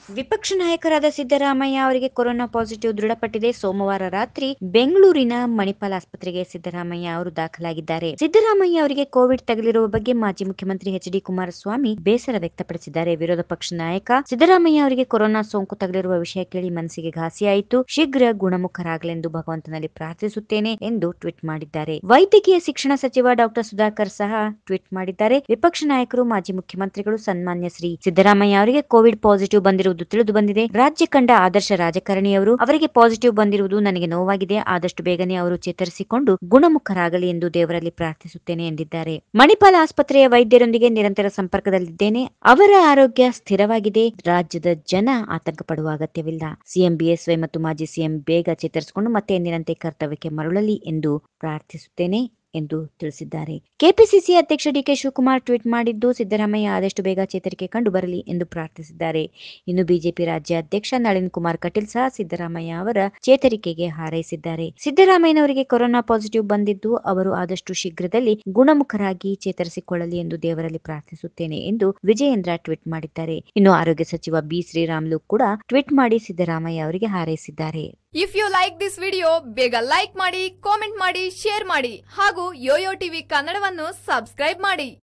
ವಿಪಕ್ಷ ನಾಯಕರಾದ ಸಿದ್ದರಾಮಯ್ಯ ಅವರಿಗೆ ಕೊರೋನಾ ಪಾಸಿಟಿವ್ ದೃಢಪಟ್ಟಿದೆ ಸೋಮವಾರ ರಾತ್ರಿ ಬೆಂಗಳೂರಿನ ಮಣಿಪಾಲ್ ಆಸ್ಪತ್ರೆಗೆ ಸಿದ್ದರಾಮಯ್ಯ ಅವರು ದಾಖಲಾಗಿದ್ದಾರೆ ಸಿದ್ದರಾಮಯ್ಯ ಅವರಿಗೆ ಕೋವಿಡ್ ತಗುಲಿರುವ ಬಗ್ಗೆ ಮಾಜಿ ಮುಖ್ಯಮಂತ್ರಿ ಎಚ್ ಡಿ ಕುಮಾರಸ್ವಾಮಿ ಬೇಸರ ವ್ಯಕ್ತಪಡಿಸಿದ್ದಾರೆ ವಿರೋಧ ಪಕ್ಷ ನಾಯಕ ಸಿದ್ದರಾಮಯ್ಯ ಅವರಿಗೆ ಕೊರೋನಾ ಸೋಂಕು ತಗುಲಿರುವ ವಿಷಯ ಕೇಳಿ ಮನಸ್ಸಿಗೆ ಘಾಸಿಯಾಯಿತು ಶೀಘ್ರ ಗುಣಮುಖರಾಗಲೆಂದು ಭಗವಂತನಲ್ಲಿ ಪ್ರಾರ್ಥಿಸುತ್ತೇನೆ ಎಂದು ಟ್ವೀಟ್ ಮಾಡಿದ್ದಾರೆ ವೈದ್ಯಕೀಯ ಶಿಕ್ಷಣ ಸಚಿವ ಡಾಕ್ಟರ್ ಸುಧಾಕರ್ ಸಹ ಟ್ವೀಟ್ ಮಾಡಿದ್ದಾರೆ ವಿಪಕ್ಷ ನಾಯಕರು ಮಾಜಿ ಮುಖ್ಯಮಂತ್ರಿಗಳು ಸನ್ಮಾನ್ಯ ಶ್ರೀ ಸಿದ್ದರಾಮಯ್ಯ ಅವರಿಗೆ ಕೋವಿಡ್ ಪಾಸಿಟಿವ್ ಬಂದಿರುವುದು ತಿಳಿದು ಬಂದಿದೆ ರಾಜ್ಯ ಕಂಡ ಆದರ್ಶ ರಾಜಕಾರಣಿಯವರು ಅವರಿಗೆ ಪಾಸಿಟಿವ್ ಬಂದಿರುವುದು ನನಗೆ ನೋವಾಗಿದೆ ಆದಷ್ಟು ಬೇಗನೆ ಅವರು ಚೇತರಿಸಿಕೊಂಡು ಗುಣಮುಖರಾಗಲಿ ಎಂದು ದೇವರಲ್ಲಿ ಪ್ರಾರ್ಥಿಸುತ್ತೇನೆ ಎಂದಿದ್ದಾರೆ ಮಣಿಪಾಲ ಆಸ್ಪತ್ರೆಯ ವೈದ್ಯರೊಂದಿಗೆ ನಿರಂತರ ಸಂಪರ್ಕದಲ್ಲಿದ್ದೇನೆ ಅವರ ಆರೋಗ್ಯ ಸ್ಥಿರವಾಗಿದೆ ರಾಜ್ಯದ ಜನ ಆತಂಕ ಪಡುವ ಅಗತ್ಯವಿಲ್ಲ ಸಿಎಂ ಬಿಎಸ್ವೈ ಮತ್ತು ಮಾಜಿ ಸಿಎಂ ಬೇಗ ಚೇತರಿಸಿಕೊಂಡು ಮತ್ತೆ ಎಂದಿನಂತೆ ಕರ್ತವ್ಯಕ್ಕೆ ಮರಳಲಿ ಎಂದು ಪ್ರಾರ್ಥಿಸುತ್ತೇನೆ ಎಂದು ತಿಳಿಸಿದ್ದಾರೆ ಕೆಪಿಸಿಸಿ ಅಧ್ಯಕ್ಷ ಡಿಕೆ ಶಿವಕುಮಾರ್ ಟ್ವೀಟ್ ಮಾಡಿದ್ದು ಸಿದ್ದರಾಮಯ್ಯ ಆದಷ್ಟು ಬೇಗ ಚೇತರಿಕೆ ಕಂಡು ಬರಲಿ ಎಂದು ಪ್ರಾರ್ಥಿಸಿದ್ದಾರೆ ಇನ್ನು ಬಿಜೆಪಿ ರಾಜ್ಯ ಅಧ್ಯಕ್ಷ ನಳಿನ್ ಕುಮಾರ್ ಕಟೀಲ್ ಸಹ ಸಿದ್ದರಾಮಯ್ಯ ಅವರ ಚೇತರಿಕೆಗೆ ಹಾರೈಸಿದ್ದಾರೆ ಸಿದ್ದರಾಮಯ್ಯನವರಿಗೆ ಕೊರೋನಾ ಪಾಸಿಟಿವ್ ಬಂದಿದ್ದು ಅವರು ಆದಷ್ಟು ಶೀಘ್ರದಲ್ಲಿ ಗುಣಮುಖರಾಗಿ ಚೇತರಿಸಿಕೊಳ್ಳಲಿ ಎಂದು ದೇವರಲ್ಲಿ ಪ್ರಾರ್ಥಿಸುತ್ತೇನೆ ಎಂದು ವಿಜಯೇಂದ್ರ ಟ್ವೀಟ್ ಮಾಡಿದ್ದಾರೆ ಇನ್ನು ಆರೋಗ್ಯ ಸಚಿವ ಬಿ ಶ್ರೀರಾಮ್ಲು ಕೂಡ ಟ್ವೀಟ್ ಮಾಡಿ ಸಿದ್ದರಾಮಯ್ಯ ಅವರಿಗೆ ಹಾರೈಸಿದ್ದಾರೆ if you like this video ಬೇಗ ಲೈಕ್ ಮಾಡಿ ಕಾಮೆಂಟ್ ಮಾಡಿ ಶೇರ್ ಮಾಡಿ ಹಾಗೂ ಯೋಯೋ ಟಿವಿ ಕನ್ನಡವನ್ನು ಸಬ್ಸ್ಕ್ರೈಬ್ ಮಾಡಿ